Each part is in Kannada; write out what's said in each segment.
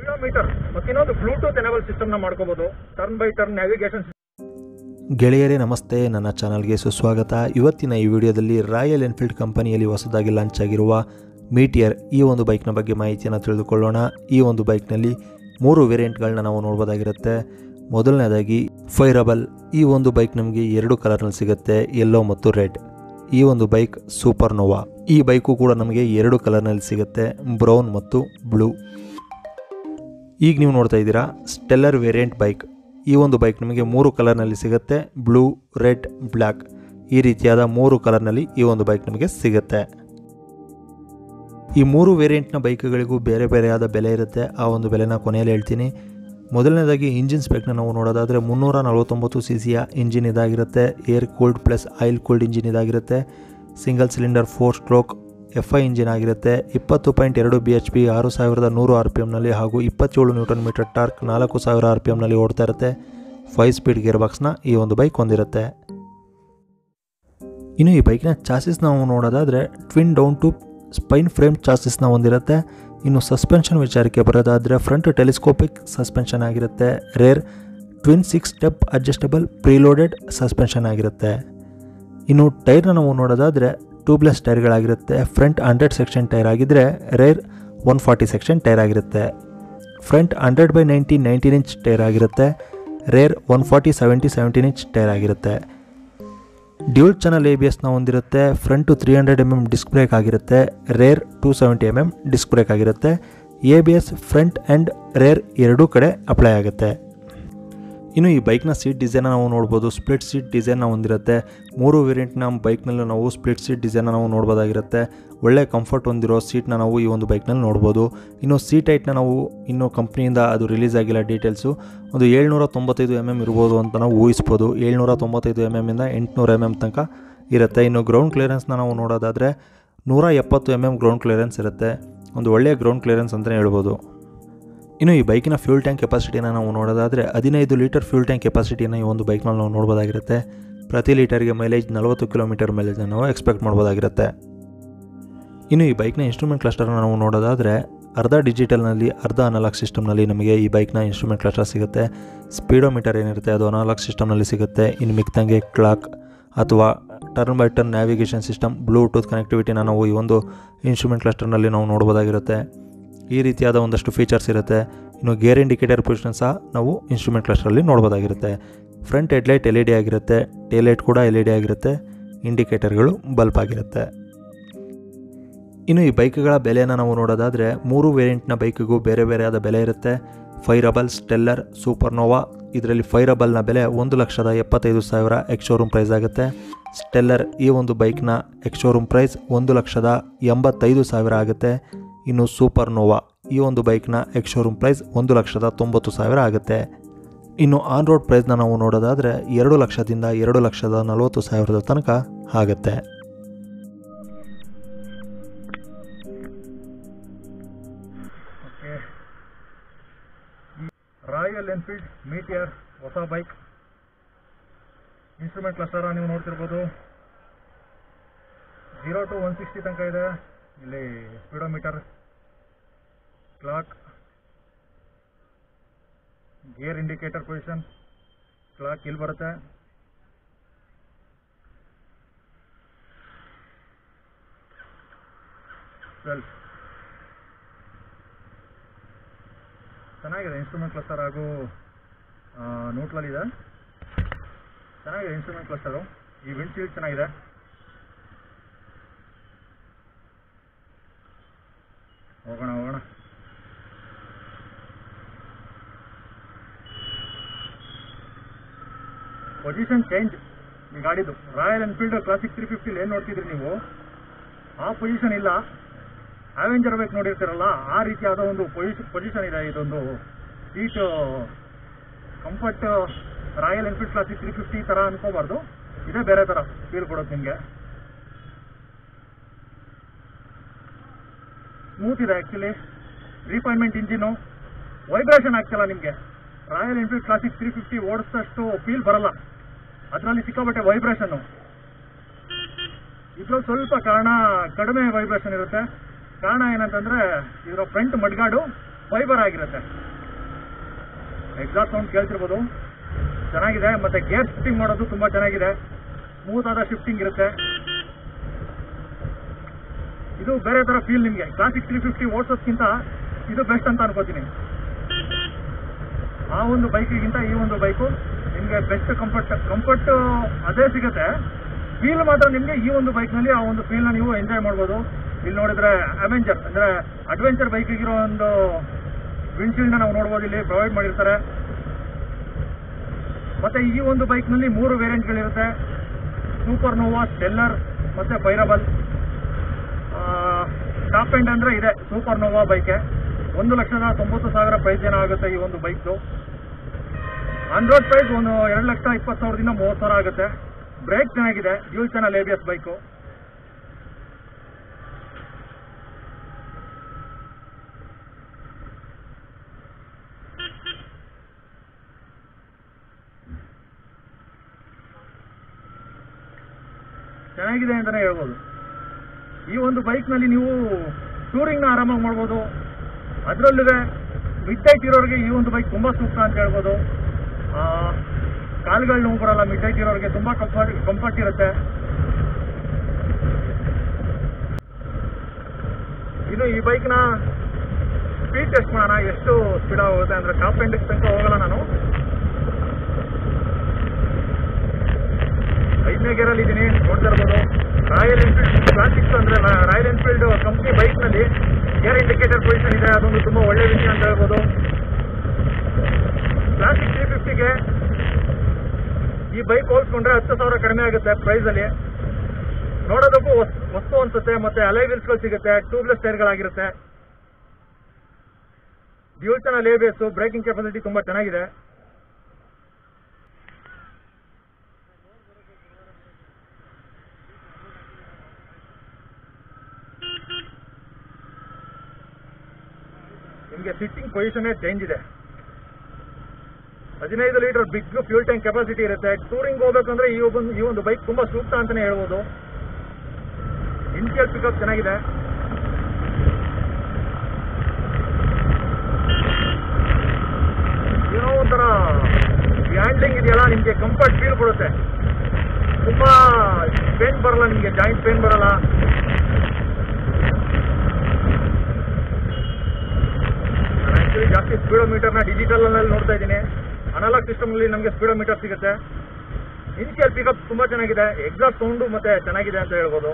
ಸ್ಪೀಡೋಮೀಟರ್ ಮತ್ತಿನ್ನೊಂದು ಬ್ಲೂಟೂತ್ ಎನೇಬಲ್ ಸಿಸ್ಟಮ್ನ ಮಾಡ್ಕೋಬಹುದು ಟರ್ನ್ ಬೈ ಟರ್ನ್ ನ್ಯಾವಿಗೇಷನ್ ಗೆಳೆಯರೇ ನಮಸ್ತೆ ನನ್ನ ಚಾನಲ್ಗೆ ಸುಸ್ವಾಗತ ಇವತ್ತಿನ ಈ ವಿಡಿಯೋದಲ್ಲಿ ರಾಯಲ್ ಎನ್ಫೀಲ್ಡ್ ಕಂಪನಿಯಲ್ಲಿ ಹೊಸದಾಗಿ ಲಾಂಚ್ ಆಗಿರುವ ಮೀಟಿಯರ್ ಈ ಒಂದು ಬೈಕ್ನ ಬಗ್ಗೆ ಮಾಹಿತಿಯನ್ನು ತಿಳಿದುಕೊಳ್ಳೋಣ ಈ ಒಂದು ಬೈಕ್ನಲ್ಲಿ ಮೂರು ವೇರಿಯಂಟ್ಗಳನ್ನ ನಾವು ನೋಡ್ಬೋದಾಗಿರುತ್ತೆ ಮೊದಲನೇದಾಗಿ ಫೈರಬಲ್ ಈ ಒಂದು ಬೈಕ್ ನಮಗೆ ಎರಡು ಕಲರ್ನಲ್ಲಿ ಸಿಗುತ್ತೆ ಯೆಲ್ಲೋ ಮತ್ತು ರೆಡ್ ಈ ಒಂದು ಬೈಕ್ ಸೂಪರ್ ನೋವಾ ಈ ಬೈಕು ಕೂಡ ನಮಗೆ ಎರಡು ಕಲರ್ನಲ್ಲಿ ಸಿಗುತ್ತೆ ಬ್ರೌನ್ ಮತ್ತು ಬ್ಲೂ ಈಗ ನೀವು ನೋಡ್ತಾ ಇದ್ದೀರಾ ಸ್ಟೆಲ್ಲರ್ ವೇರಿಯಂಟ್ ಬೈಕ್ ಈ ಒಂದು ಬೈಕ್ ನಿಮಗೆ ಮೂರು ಕಲರ್ನಲ್ಲಿ ಸಿಗುತ್ತೆ ಬ್ಲೂ ರೆಡ್ ಬ್ಲ್ಯಾಕ್ ಈ ರೀತಿಯಾದ ಮೂರು ಕಲರ್ನಲ್ಲಿ ಈ ಒಂದು ಬೈಕ್ ನಿಮಗೆ ಸಿಗುತ್ತೆ ಈ ಮೂರು ವೇರಿಯಂಟ್ನ ಬೈಕ್ಗಳಿಗೂ ಬೇರೆ ಬೇರೆಯಾದ ಬೆಲೆ ಇರುತ್ತೆ ಆ ಒಂದು ಬೆಲೆನ ಕೊನೆಯಲ್ಲಿ ಹೇಳ್ತೀನಿ ಮೊದಲನೇದಾಗಿ ಇಂಜಿನ್ ಸ್ಪೆಕ್ನ ನಾವು ನೋಡೋದಾದರೆ ಮುನ್ನೂರ ನಲವತ್ತೊಂಬತ್ತು ಸಿ ಸಿಯ ಇಂಜಿನ್ ಇದಾಗಿರುತ್ತೆ air cooled plus oil cooled engine ಇದಾಗಿರುತ್ತೆ single cylinder four stroke F I engine ಆಗಿರುತ್ತೆ ಇಪ್ಪತ್ತು ಪಾಯಿಂಟ್ ಎರಡು ಬಿ ಎಚ್ ಪಿ ಆರು ಸಾವಿರದ ನೂರು ಆರ್ ಪಿ ಎಮ್ನಲ್ಲಿ ಹಾಗೂ ಇಪ್ಪತ್ತೇಳು ನ್ಯೂಟನ್ ಮೀಟರ್ ಟಾರ್ಕ್ ನಾಲ್ಕು ಸಾವಿರ ಆರ್ ಪಿ ಎಮ್ನಲ್ಲಿ ಓಡ್ತಾ ಇರುತ್ತೆ ಫೈವ್ ಸ್ಪೀಡ್ ಗೇರ್ ಬಾಕ್ಸ್ನ ಈ ಒಂದು ಬೈಕ್ ಹೊಂದಿರುತ್ತೆ ಇನ್ನು ಈ ಬೈಕ್ನ ಚಾಸಿಸ್ ನಾವು ನೋಡೋದಾದರೆ twin down to spine frame ಚಾಸಿಸ್ನ ಹೊಂದಿರುತ್ತೆ ಇನ್ನು ಸಸ್ಪೆನ್ಷನ್ ವಿಚಾರಕ್ಕೆ ಬರೋದಾದರೆ ಫ್ರಂಟ್ ಟೆಲಿಸ್ಕೋಪಿಕ್ ಸಸ್ಪೆನ್ಷನ್ ಆಗಿರುತ್ತೆ rear twin six step adjustable preloaded suspension ಆಗಿರುತ್ತೆ ಇನ್ನು ಟೈರ್ನ ನಾವು ನೋಡೋದಾದರೆ ಟ್ಯೂಬ್ಲೆಸ್ ಟೈರ್ಗಳಾಗಿರುತ್ತೆ ಫ್ರಂಟ್ ಹಂಡ್ರೆಡ್ ಸೆಕ್ಷನ್ ಟೈರ್ ಆಗಿದ್ದರೆ rear one forty section tyre ಆಗಿರುತ್ತೆ front hundred by ninety nineteen inch tyre ಆಗಿರುತ್ತೆ rear one forty seventy seventeen inch tyre ಆಗಿರುತ್ತೆ ಡ್ಯೂಲ್ ಚಾನಲ್ ಎ ಬಿ ಎಸ್ನ ಹೊಂದಿರುತ್ತೆ front three hundred M M disc brake ಆಗಿರುತ್ತೆ rear two seventy M M disc brake ಆಗಿರುತ್ತೆ A B S front and rear ಎರಡೂ ಕಡೆ ಅಪ್ಲೈ ಆಗುತ್ತೆ ಇನ್ನು ಈ ಬೈಕ್ನ ಸೀಟ್ ಡಿಸೈನ ನಾವು ನೋಡ್ಬೋದು ಸ್ಪ್ಲಿಟ್ ಸೀಟ್ ಡಿಸೈನ್ನ ಹೊಂದಿರುತ್ತೆ ಮೂರು ವೇರಿಯಂಟ್ನ ಬೈಕ್ನಲ್ಲಿ ನಾವು ಸ್ಪ್ಲಿಟ್ ಸೀಟ್ ಡಿಸೈನ್ನ ನಾವು ನೋಡ್ಬೋದಾಗಿರುತ್ತೆ ಒಳ್ಳೆ ಕಂಫರ್ಟ್ ಹೊಂದಿರೋ ಸೀಟ್ನ ನಾವು ಈ ಒಂದು ಬೈಕ್ನಲ್ಲಿ ನೋಡ್ಬೋದು ಇನ್ನು ಸೀಟ್ ಹೈಟ್ನ ನಾವು ಇನ್ನು ಕಂಪ್ನಿಯಿಂದ ಅದು ರಿಲೀಸ್ ಆಗಿಲ್ಲ ಡೀಟೇಲ್ಸು ಒಂದು ಏಳ್ನೂರ ತೊಂಬತ್ತೈದು ಎಮ್ ಎಮ್ ಇರ್ಬೋದು ಅಂತ ನಾವು ಊಹಿಸ್ಬೋದು ಏಳ್ನೂರ ತೊಂಬತ್ತೈದು ಎಮ್ ಎಮ್ಮಿಂದ ಎಂಟುನೂರು ಎಮ್ ಎಮ್ ತನಕ ಇರುತ್ತೆ ಇನ್ನು ಗ್ರೌಂಡ್ ಕ್ಲಿಯರೆನ್ಸ್ನ ನಾವು ನೋಡೋದಾದರೆ ನೂರ ಎಪ್ಪತ್ತು ಎಮ್ ಎಮ್ ಗ್ರೌಂಡ್ ಕ್ಲಿಯರೆನ್ಸ್ ಇರುತ್ತೆ ಒಂದು ಒಳ್ಳೆಯ ಗ್ರೌಂಡ್ ಕ್ಲಿಯರೆನ್ಸ್ ಅಂತಲೇ ಹೇಳ್ಬೋದು ಇನ್ನು ಈ ಬೈಕಿನ ಫ್ಯೂಲ್ ಟ್ಯಾಂಕ್ ಕೆಪಾಸಿಟಿನ ನಾವು ನೋಡೋದಾದರೆ ಹದಿನೈದು ಲೀಟರ್ ಫ್ಯೂಲ್ ಟ್ಯಾಂಕ್ ಕೆಪಾಸಿಟಿನ ಈ ಒಂದು ಬೈಕ್ನಲ್ಲಿ ನಾವು ನೋಡ್ಬೋದಾಗಿರುತ್ತೆ ಪ್ರತಿ ಲೀಟರ್ಗೆ ಮೈಲೇಜ್ ನಲವತ್ತು ಕಿಲೋಮೀಟರ್ ಮೈಲೇಜ್ ನಾವು ಎಕ್ಸ್ಪೆಕ್ಟ್ ಮಾಡ್ಬೋದಾಗಿರುತ್ತೆ ಇನ್ನು ಈ ಬೈಕ್ನ ಇನ್ಸ್ಟ್ರೂಮೆಂಟ್ ಕ್ಲಸ್ಟರ್ನ ನಾವು ನೋಡೋದಾದರೆ ಅರ್ಧ ಡಿಜಿಟಲ್ನಲ್ಲಿ ಅರ್ಧ ಅನಲಾಗ್ ಸಿಸ್ಟಮ್ನಲ್ಲಿ ನಮಗೆ ಈ ಬೈಕ್ನ ಇನ್ಸ್ಟ್ರೂಮೆಂಟ್ ಕ್ಲಸ್ಟರ್ ಸಿಗುತ್ತೆ ಸ್ಪೀಡೋಮೀಟರ್ ಏನಿರುತ್ತೆ ಅದು ಅನಲಾಗ್ ಸಿಸ್ಟಮ್ನಲ್ಲಿ ಸಿಗುತ್ತೆ ಇನ್ನು ಮಿಕ್ತಂಗೆ ಕ್ಲಾಕ್ ಅಥವಾ turn by turn navigation system Bluetooth ಕನೆಕ್ಟಿವಿಟಿನ ನಾವು ಈ ಒಂದು ಇನ್ಸ್ಟ್ರೂಮೆಂಟ್ ಕ್ಲಸ್ಟರ್ನಲ್ಲಿ ನಾವು ನೋಡ್ಬೋದಾಗಿರುತ್ತೆ ಈ ರೀತಿಯಾದ ಒಂದಷ್ಟು ಫೀಚರ್ಸ್ ಇರುತ್ತೆ ಇನ್ನು ಗೇರ್ ಇಂಡಿಕೇಟರ್ ಪೊಸಿಷನ್ ಸಹ ನಾವು ಇನ್ಸ್ಟ್ರೂಮೆಂಟ್ ಕ್ಲಸ್ಟರಲ್ಲಿ ನೋಡ್ಬೋದಾಗಿರುತ್ತೆ front headlight L E D ಆಗಿರುತ್ತೆ ಟೇಲೈಟ್ ಕೂಡ ಎಲ್ ಇ ಡಿ ಆಗಿರುತ್ತೆ ಇಂಡಿಕೇಟರ್ಗಳು ಬಲ್ಪ್ ಆಗಿರುತ್ತೆ ಇನ್ನು ಈ ಬೈಕ್ಗಳ ಬೆಲೆಯನ್ನು ನಾವು ನೋಡೋದಾದರೆ ಮೂರು ವೇರಿಯಂಟ್ನ ಬೈಕಿಗೂ ಬೇರೆ ಬೇರೆಯಾದ ಬೆಲೆ ಇರುತ್ತೆ ಫೈರಬಲ್ ಸ್ಟೆಲ್ಲರ್ ಸೂಪರ್ನೋವಾ ಇದರಲ್ಲಿ ಫೈರಬಲ್ನ ಬೆಲೆ ಒಂದು ಲಕ್ಷದ ಎಪ್ಪತ್ತೈದು ಸಾವಿರ ಎಕ್ಸ್ ಶೋರೂಮ್ ಪ್ರೈಸ್ ಆಗುತ್ತೆ ಸ್ಟೆಲ್ಲರ್ ಈ ಒಂದು ಬೈಕ್ನ ಎಕ್ಸ್ ಶೋರೂಮ್ ಪ್ರೈಸ್ ಒಂದು ಲಕ್ಷದ ಎಂಬತ್ತೈದು ಸಾವಿರ ಆಗುತ್ತೆ ಇನ್ನು ಸೂಪರ್ ನೋವಾ ಈ ಒಂದು ಬೈಕ್ನ ಎಕ್ಸ್ ಶೋರೂಮ್ ಪ್ರೈಸ್ ಒಂದು ಲಕ್ಷದ ತೊಂಬತ್ತು ಸಾವಿರ ಆಗುತ್ತೆ ಇನ್ನು ಆನ್ ರೋಡ್ ಪ್ರೈಸ್ನ ನಾವು ನೋಡೋದಾದರೆ ಎರಡು ಲಕ್ಷದಿಂದ ಎರಡು ಲಕ್ಷದ ನಲವತ್ತು ಸಾವಿರದ ತನಕ ಆಗುತ್ತೆ ಓಕೆ ರಾಯಲ್ ಎನ್ಫೀಲ್ಡ್ ಮೀಟಿಯರ್ ಹೊಸ ಬೈಕ್ ಇನ್ಸ್ಟ್ರೂಮೆಂಟ್ ಕ್ಲಸ್ಟರ ನೀವು ನೋಡ್ತಿರ್ಬೋದು ಜೀರೋ ಟು ಒನ್ ಸಿಕ್ಸ್ಟಿ ತನಕ ಇದೆ ಇಲ್ಲಿ speedometer clock gear indicator position clock ಇಲ್ಲಿ ಬರುತ್ತೆ ಸೆಲ್ಫ್ ಚೆನ್ನಾಗಿದೆ ಇನ್ಸ್ಟ್ರೂಮೆಂಟ್ ಕ್ಲಸ್ಟರ್ ಹಾಗೂ ನೋಟ್ಲಲ್ಲಿದೆ ಚೆನ್ನಾಗಿದೆ ಇನ್ಸ್ಟ್ರೂಮೆಂಟ್ ಕ್ಲಸ್ಟರು ಈ ವಿಂಡ್ ಶೀಲ್ಡ್ ಚೆನ್ನಾಗಿದೆ ಹೋಗೋಣ ಹೋಗೋಣ ಪೊಸಿಷನ್ ಚೇಂಜ್ ಈ ಗಾಡಿದು ರಾಯಲ್ ಎನ್ಫೀಲ್ಡ್ ಕ್ಲಾಸಿಕ್ ತ್ರೀ ಫಿಫ್ಟಿಲಿ ಏನು ನೋಡ್ತಿದ್ರಿ ನೀವು ಆ ಪೊಸಿಷನ್ ಇಲ್ಲ ಅವೆಂಜರ್ ಬೈಕ್ ನೋಡಿರ್ತೀರಲ್ಲ ಆ ರೀತಿಯಾದ ಒಂದು ಪೊಸಿಷನ್ ಪೊಸಿಷನ್ ಇದೆ ಇದೊಂದು seat comfort Royal Enfield Classic three fifty ಥರ ಅನ್ಕೋಬಾರ್ದು ಇದೇ ಬೇರೆ ಥರ ಫೀಲ್ ಕೊಡೋದು ನಿಮಗೆ ಸ್ಮೂತ್ ಇದೆ ಆ್ಯಕ್ಚುಲಿ ರಿಫೈನ್ಮೆಂಟ್ ಇಂಜಿನು ವೈಬ್ರೇಷನ್ ಆಗ್ತಿಲ್ಲ ನಿಮಗೆ Royal Enfield Classic three fifty ಓಡಿಸಿದಷ್ಟು ಫೀಲ್ ಬರಲ್ಲ ಅದರಲ್ಲಿ ಸಿಕ್ಕಾಬಟ್ಟೆ ವೈಬ್ರೇಷನ್ನು ಇದ್ರಲ್ಲಿ ಸ್ವಲ್ಪ ಕಾರಣ ಕಡಿಮೆ ವೈಬ್ರೇಷನ್ ಇರುತ್ತೆ ಕಾರಣ ಏನಂತಂದ್ರೆ ಇದರ ಫ್ರಂಟ್ ಮಡ್ಗಾಡು ಫೈಬರ್ ಆಗಿರುತ್ತೆ ಎಕ್ಸಾಸ್ಟ್ ಸೌಂಡ್ ಕೇಳ್ತಿರ್ಬೋದು ಚೆನ್ನಾಗಿದೆ ಮತ್ತೆ ಗೇರ್ ಶಿಫ್ಟಿಂಗ್ ಮಾಡೋದು ತುಂಬಾ ಚೆನ್ನಾಗಿದೆ ಸ್ಮೂತ್ ಆದ ಶಿಫ್ಟಿಂಗ್ ಇರುತ್ತೆ ಇದು ಬೇರೆ ತರ ಫೀಲ್ ನಿಮಗೆ ಕ್ಲಾಸಿಕ್ ತ್ರೀ ಫಿಫ್ಟಿ ಓಡಿಸೋದ್ಕಿಂತ ಇದು ಬೆಸ್ಟ್ ಅಂತ ಅನ್ಕೋತೀನಿ ಆ ಒಂದು ಬೈಕಿಗಿಂತ ಈ ಒಂದು ಬೈಕು ನಿಮಗೆ ಬೆಸ್ಟ್ ಕಂಫರ್ಟ್ ಕಂಫರ್ಟ್ ಅದೇ ಸಿಗುತ್ತೆ ಫೀಲ್ ಮಾತ್ರ ನಿಮಗೆ ಈ ಒಂದು ಬೈಕ್ನಲ್ಲಿ ಆ ಒಂದು ಫೀಲ್ನ ನೀವು ಎಂಜಾಯ್ ಮಾಡ್ಬೋದು ಇಲ್ಲಿ ನೋಡಿದ್ರೆ ಅವೆಂಜರ್ ಅಂದ್ರೆ ಅಡ್ವೆಂಚರ್ ಬೈಕಿಗಿರೋ ಒಂದು ವಿಂಡ್ಶೀಲ್ಡ್ನ ನಾವು ನೋಡ್ಬೋದು ಇಲ್ಲಿ ಪ್ರೊವೈಡ್ ಮಾಡಿರ್ತಾರೆ ಮತ್ತೆ ಈ ಒಂದು ಬೈಕ್ನಲ್ಲಿ ಮೂರು ವೇರಿಯಂಟ್ಗಳಿರುತ್ತೆ ಸೂಪರ್ ನೋವಾ ಸ್ಟೆಲ್ಲರ್ ಮತ್ತೆ ಫೈರಬಲ್ ಟಾಪ್ ಎಂಡ್ ಅಂದ್ರೆ ಇದೆ ಸೂಪರ್ ನೋವಾ ಬೈಕೆ ಒಂದು ಲಕ್ಷದ ತೊಂಬತ್ತು ಸಾವಿರ ಪ್ರೈಸ್ ಏನೋ ಆಗುತ್ತೆ ಈ ಒಂದು ಬೈಕ್ದು ಆನ್ ರೋಡ್ ಪ್ರೈಸ್ ಒಂದು ಎರಡು ಲಕ್ಷ ಇಪ್ಪತ್ತು ಸಾವಿರದಿಂದ ಮೂವತ್ತು ಸಾವಿರ ಆಗುತ್ತೆ ಬ್ರೇಕ್ ಚೆನ್ನಾಗಿದೆ dual channel A B S bike ಚೆನ್ನಾಗಿದೆ ಅಂತಾನೆ ಹೇಳ್ಬೋದು ಈ ಒಂದು ಬೈಕ್ನಲ್ಲಿ ನೀವು ಟೂರಿಂಗ್ನ ಆರಾಮಾಗಿ ಮಾಡ್ಬೋದು ಅದರಲ್ಲೂ ಮಿಡ್ ನೈಟ್ ಇರೋರಿಗೆ ಈ ಒಂದು ಬೈಕ್ ತುಂಬ ಸೂಕ್ತ ಅಂತ ಹೇಳ್ಬೋದು ಕಾಲುಗಳು ನೋವು ಬರಲ್ಲ ಮಿಡ್ ನೈಟ್ ಇರೋರಿಗೆ ತುಂಬ ಕಂಫರ್ಟ್ ಕಂಫರ್ಟ್ ಇರುತ್ತೆ ಇನ್ನು ಈ ಬೈಕ್ನ ಸ್ಪೀಡ್ ಟೆಸ್ಟ್ ಮಾಡೋಣ ಎಷ್ಟು ಸ್ಪೀಡ್ ಆಗುತ್ತೆ ಅಂದರೆ ಟಾಪ್ ಎಂಡ್ ತನಕ ಹೋಗಲ್ಲ ನಾನು ಐದನೇ ಗೇರಲ್ಲಿ ಇದ್ದೀನಿ ನೋಡ್ತಾ ಇರ್ಬೋದು ರಾಯಲ್ ಎನ್ಫೀಲ್ಡ್ ಕ್ಲಾಸಿಕ್ಸ್ ಅಂದ್ರೆ ರಾ- ರಾಯಲ್ ಎನ್ಫೀಲ್ಡ್ ಕಂಪ್ನಿ ಬೈಕ್ನಲ್ಲಿ ಗೇರ್ ಇಂಡಿಕೇಟರ್ ಪೊಸಿಷನ್ ಇದೆ ಅದೊಂದು ತುಂಬ ಒಳ್ಳೆ ವಿಷಯ ಅಂತ ಹೇಳ್ಬೋದು ಕ್ಲಾಸಿಕ್ ತ್ರೀ ಫಿಫ್ಟಿಗೆ ಈ ಬೈಕ್ ಹೋಲಿಸ್ಕೊಂಡ್ರೆ ಹತ್ತು ಸಾವಿರ ಕಡಿಮೆ ಆಗುತ್ತೆ ಪ್ರೈಸಲ್ಲಿ ನೋಡೋದಕ್ಕೂ ವಸ್- ವಸ್ತು ಅನ್ಸುತ್ತೆ ಮತ್ತೆ ಅಲೈ ವೀಲ್ಸ್ಗಳು ಸಿಗುತ್ತೆ ಟ್ಯೂಬ್ಲೆಸ್ ಟೈರ್ಗಳಾಗಿರುತ್ತೆ dual channel A B S braking capacity ತುಂಬ ಚೆನ್ನಾಗಿದೆ ನಿಮಗೆ ಸಿಟ್ಟಿಂಗ್ ಪೊಸಿಷನ್ನೇ ಚೇಂಜ್ ಇದೆ ಹದಿನೈದು litre big fuel tank capacity ಇರುತ್ತೆ ಟೂರಿಂಗ್ ಹೋಗ್ಬೇಕಂದ್ರೆ ಈ ಒಂದು ಈ ಒಂದು ಬೈಕ್ ತುಂಬಾ ಸೂಕ್ತ ಅಂತಾನೆ ಹೇಳ್ಬೋದು ಇನ್ಶಿಯಲ್ ಪಿಕಪ್ ಚೆನ್ನಾಗಿದೆ ಏನೋ ಒಂಥರ ಹ್ಯಾಂಡ್ಲಿಂಗ್ ಇದೆಯಲ್ಲ ನಿಮಗೆ ಕಂಫರ್ಟ್ ಫೀಲ್ ಕೊಡುತ್ತೆ ತುಂಬಾ ಪೇನ್ ಬರಲ್ಲ ನಿಮಗೆ ಜಾಯಿಂಟ್ ಪೇನ್ ಬರಲ್ಲ ನಾನು ಆಕ್ಚುಲಿ ಜಾಸ್ತಿ ಸ್ಪೀಡೋಮೀಟರ್ನ ಡಿಜಿಟಲ್ ಅಲ್ಲಿ ನೋಡ್ತಾ ಇದ್ದೀನಿ ಅನಲಾಗ್ ಸಿಸ್ಟಮ್ ಅಲ್ಲಿ ನಮಗೆ ಸ್ಪೀಡೋಮೀಟರ್ ಸಿಗುತ್ತೆ ಇನಿಷಿಯಲ್ ಪಿಕಪ್ ತುಂಬಾ ಚೆನ್ನಾಗಿದೆ ಎಕ್ಸಾಸ್ಟ್ ಸೌಂಡು ಮತ್ತೆ ಚೆನ್ನಾಗಿದೆ ಅಂತ ಹೇಳ್ಬೋದು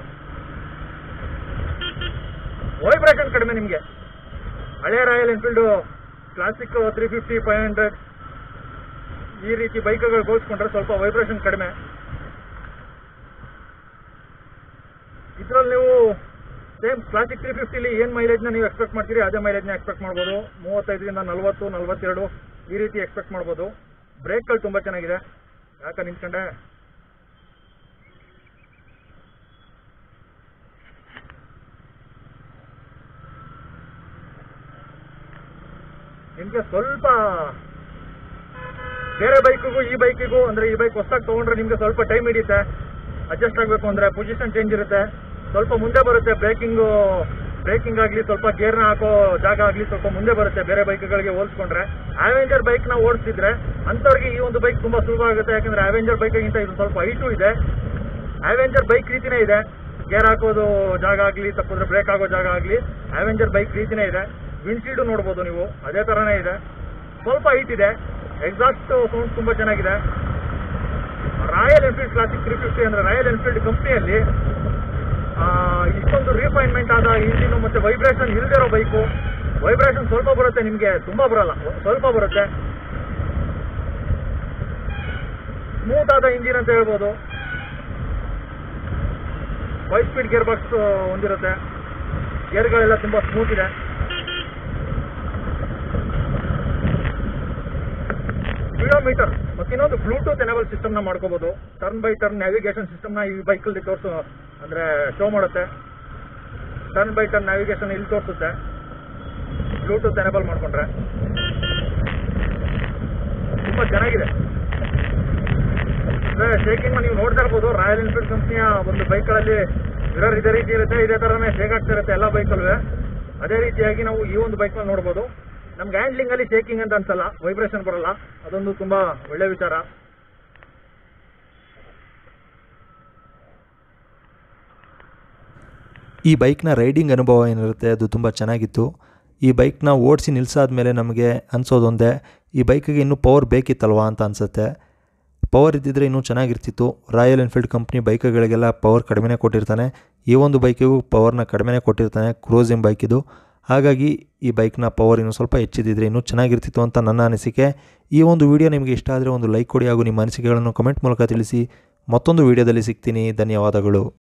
ವೈಬ್ರೇಷನ್ ಕಡಿಮೆ ನಿಮಗೆ ಹಳೆ Royal Enfield Classic three fifty five hundred ಈ ರೀತಿ ಬೈಕ್ಗಳು ಹೋಲಿಸ್ಕೊಂಡ್ರೆ ಸ್ವಲ್ಪ ವೈಬ್ರೇಷನ್ ಕಡಿಮೆ ಇದ್ರಲ್ಲಿ ನೀವು ಸೇಮ್ ಕ್ಲಾಸಿಕ್ ತ್ರೀ ಫಿಫ್ಟಿಲಿ ಏನು ಮೈಲೇಜ್ನ ನೀವು ಎಕ್ಸ್ಪೆಕ್ಟ್ ಮಾಡ್ತೀರಿ ಅದೇ ಮೈಲೇಜ್ನ ಎಕ್ಸ್ಪೆಕ್ಟ್ ಮಾಡ್ಬೋದು ಮೂವತ್ತೈದರಿಂದ ನಲ್ವತ್ತು ನಲ್ವತ್ತೆರಡು ಈ ರೀತಿ ಎಕ್ಸ್ಪೆಕ್ಟ್ ಮಾಡ್ಬೋದು ಬ್ರೇಕ್ಗಳು ತುಂಬ ಚೆನ್ನಾಗಿದೆ ಯಾಕೆ ನಿಂತ್ಕೊಂಡೆ ನಿಮಗೆ ಸ್ವಲ್ಪ ಬೇರೆ ಬೈಕಿಗೂ ಈ ಬೈಕಿಗೂ ಅಂದ್ರೆ ಈ ಬೈಕ್ ಹೊಸದಾಗಿ ತಗೊಂಡ್ರೆ ನಿಮಗೆ ಸ್ವಲ್ಪ ಟೈಮ್ ಹಿಡಿಯುತ್ತೆ ಅಡ್ಜಸ್ಟ್ ಆಗಬೇಕು ಅಂದ್ರೆ ಪೊಸಿಷನ್ ಚೇಂಜ್ ಇರುತ್ತೆ ಸ್ವಲ್ಪ ಮುಂದೆ ಬರುತ್ತೆ ಬ್ರೇಕಿಂಗು ಬ್ರೇಕಿಂಗ್ ಆಗಲಿ ಸ್ವಲ್ಪ ಗೇರ್ನ ಹಾಕೋ ಜಾಗ ಆಗಲಿ ಸ್ವಲ್ಪ ಮುಂದೆ ಬರುತ್ತೆ ಬೇರೆ ಬೈಕ್ಗಳಿಗೆ ಹೋಲಿಸ್ಕೊಂಡ್ರೆ ಅವೆಂಜರ್ ಬೈಕ್ನ ಓಡಿಸಿದ್ರೆ ಅಂಥವ್ರಿಗೆ ಈ ಒಂದು ಬೈಕ್ ತುಂಬಾ ಸುಲಭ ಆಗುತ್ತೆ ಯಾಕಂದ್ರೆ ಅವೆಂಜರ್ ಬೈಕ್ಗಿಂತ ಇದು ಸ್ವಲ್ಪ ಹೈಟು ಇದೆ ಅವೆಂಜರ್ ಬೈಕ್ ರೀತಿನೇ ಇದೆ ಗೇರ್ ಹಾಕೋದು ಜಾಗ ಆಗಲಿ ತಪ್ಪಿದ್ರೆ ಬ್ರೇಕ್ ಆಗೋ ಜಾಗ ಆಗಲಿ ಅವೆಂಜರ್ ಬೈಕ್ ರೀತಿನೇ ಇದೆ ವಿಂಡ್ಶೀಲ್ಡು ನೋಡ್ಬೋದು ನೀವು ಅದೇ ಥರನೇ ಇದೆ ಸ್ವಲ್ಪ ಹೈಟ್ ಇದೆ ಎಕ್ಸಾಸ್ಟ್ ಸೌಂಡ್ ತುಂಬ ಚೆನ್ನಾಗಿದೆ Royal Enfield Classic three fifty ಅಂದರೆ ರಾಯಲ್ ಎನ್ಫೀಲ್ಡ್ ಕಂಪ್ನಿಯಲ್ಲಿ ಇಷ್ಟೊಂದು ರಿಫೈನ್ಮೆಂಟ್ ಆದ ಇಂಜಿನು ಮತ್ತು ವೈಬ್ರೇಷನ್ ಇಲ್ದಿರೋ ಬೈಕು ವೈಬ್ರೇಷನ್ ಸ್ವಲ್ಪ ಬರುತ್ತೆ ನಿಮಗೆ ತುಂಬ ಬರಲ್ಲ ಸ್ವಲ್ಪ ಬರುತ್ತೆ ಸ್ಮೂತ್ ಆದ ಇಂಜಿನ್ ಅಂತ ಹೇಳ್ಬೋದು ಫೈವ್ ಸ್ಪೀಡ್ ಗೇರ್ ಬಾಕ್ಸ್ ಹೊಂದಿರುತ್ತೆ ಗೇರ್ಗಳೆಲ್ಲ ತುಂಬ ಸ್ಮೂತ್ ಇದೆ ಸ್ಪೀಡೋಮೀಟರ್ ಮತ್ತೆ ಇನ್ನೊಂದು ಬ್ಲೂಟೂತ್ ಎನೇಬಲ್ ಸಿಸ್ಟಮ್ನ ಮಾಡ್ಕೋಬಹುದು ಟರ್ನ್ ಬೈ ಟರ್ನ್ ನ್ಯಾವಿಗೇಷನ್ ಸಿಸ್ಟಮ್ನ ಈ ಬೈಕಲ್ಲಿ ತೋರಿಸು ಅಂದರೆ ಶೋ ಮಾಡುತ್ತೆ ಟರ್ನ್ ಬೈ ಟರ್ನ್ ನ್ಯಾವಿಗೇಷನ್ ಇಲ್ಲಿ ತೋರಿಸುತ್ತೆ ಬ್ಲೂಟೂತ್ ಎನೇಬಲ್ ಮಾಡ್ಕೊಂಡ್ರೆ ತುಂಬ ಚೆನ್ನಾಗಿದೆ ಅಂದರೆ ಶೇಕಿಂಗ್ ನೀವು ನೋಡ್ತಾ ಇರ್ಬೋದು ರಾಯಲ್ ಎನ್ಫೀಲ್ಡ್ ಕಂಪ್ನಿಯ ಒಂದು ಬೈಕ್ಗಳಲ್ಲಿ ಮಿರರ್ ಇದೇ ರೀತಿ ಇರುತ್ತೆ ಇದೇ ಥರನೇ ಶೇಕ್ ಆಗ್ತಾ ಇರುತ್ತೆ ಎಲ್ಲ ಬೈಕಲ್ವೇ ಅದೇ ರೀತಿಯಾಗಿ ನಾವು ಈ ಒಂದು ಬೈಕ್ನಲ್ಲಿ ನೋಡ್ಬೋದು ನಮ್ಗೆ ಹ್ಯಾಂಡ್ಲಿಂಗ್ ಅಲ್ಲಿ ಶೇಕಿಂಗ್ ಅಂತ ಅನ್ಸಲ್ಲ ವೈಬ್ರೇಷನ್ ಬರಲ್ಲ ಅದೊಂದು ತುಂಬಾ ಒಳ್ಳೆ ವಿಚಾರ ಈ ಬೈಕ್ನ ರೈಡಿಂಗ್ ಅನುಭವ ಏನಿರುತ್ತೆ ಅದು ತುಂಬ ಚೆನ್ನಾಗಿತ್ತು ಈ ಬೈಕ್ನ ಓಡಿಸಿ ನಿಲ್ಲಿಸಾದ ಮೇಲೆ ನಮಗೆ ಅನಿಸೋದೊಂದೇ ಈ ಬೈಕಿಗೆ ಇನ್ನೂ ಪವರ್ ಬೇಕಿತ್ತಲ್ವಾ ಅಂತ ಅನಿಸುತ್ತೆ ಪವರ್ ಇದ್ದಿದ್ರೆ ಇನ್ನೂ ಚೆನ್ನಾಗಿರ್ತಿತ್ತು ರಾಯಲ್ ಎನ್ಫೀಲ್ಡ್ ಕಂಪ್ನಿ ಬೈಕ್ಗಳಿಗೆಲ್ಲ ಪವರ್ ಕಡಿಮೆನೇ ಕೊಟ್ಟಿರ್ತಾನೆ ಈ ಒಂದು ಬೈಕಿಗೂ ಪವರ್ನ ಕಡಿಮೆನೇ ಕೊಟ್ಟಿರ್ತಾನೆ ಕ್ರೂಸಿಂಗ್ ಬೈಕಿದು ಹಾಗಾಗಿ ಈ ಬೈಕ್ನ ಪವರ್ ಇನ್ನೂ ಸ್ವಲ್ಪ ಹೆಚ್ಚಿದ್ದಿದ್ರೆ ಇನ್ನೂ ಚೆನ್ನಾಗಿರ್ತಿತ್ತು ಅಂತ ನನ್ನ ಅನಿಸಿಕೆ ಈ ಒಂದು ವಿಡಿಯೋ ನಿಮಗೆ ಇಷ್ಟ ಆದರೆ ಒಂದು ಲೈಕ್ ಕೊಡಿ ಹಾಗೂ ನಿಮ್ಮ ಅನಿಸಿಕೆಗಳನ್ನು ಕಮೆಂಟ್ ಮೂಲಕ ತಿಳಿಸಿ ಮತ್ತೊಂದು ವಿಡಿಯೋದಲ್ಲಿ ಸಿಗ್ತೀನಿ ಧನ್ಯವಾದಗಳು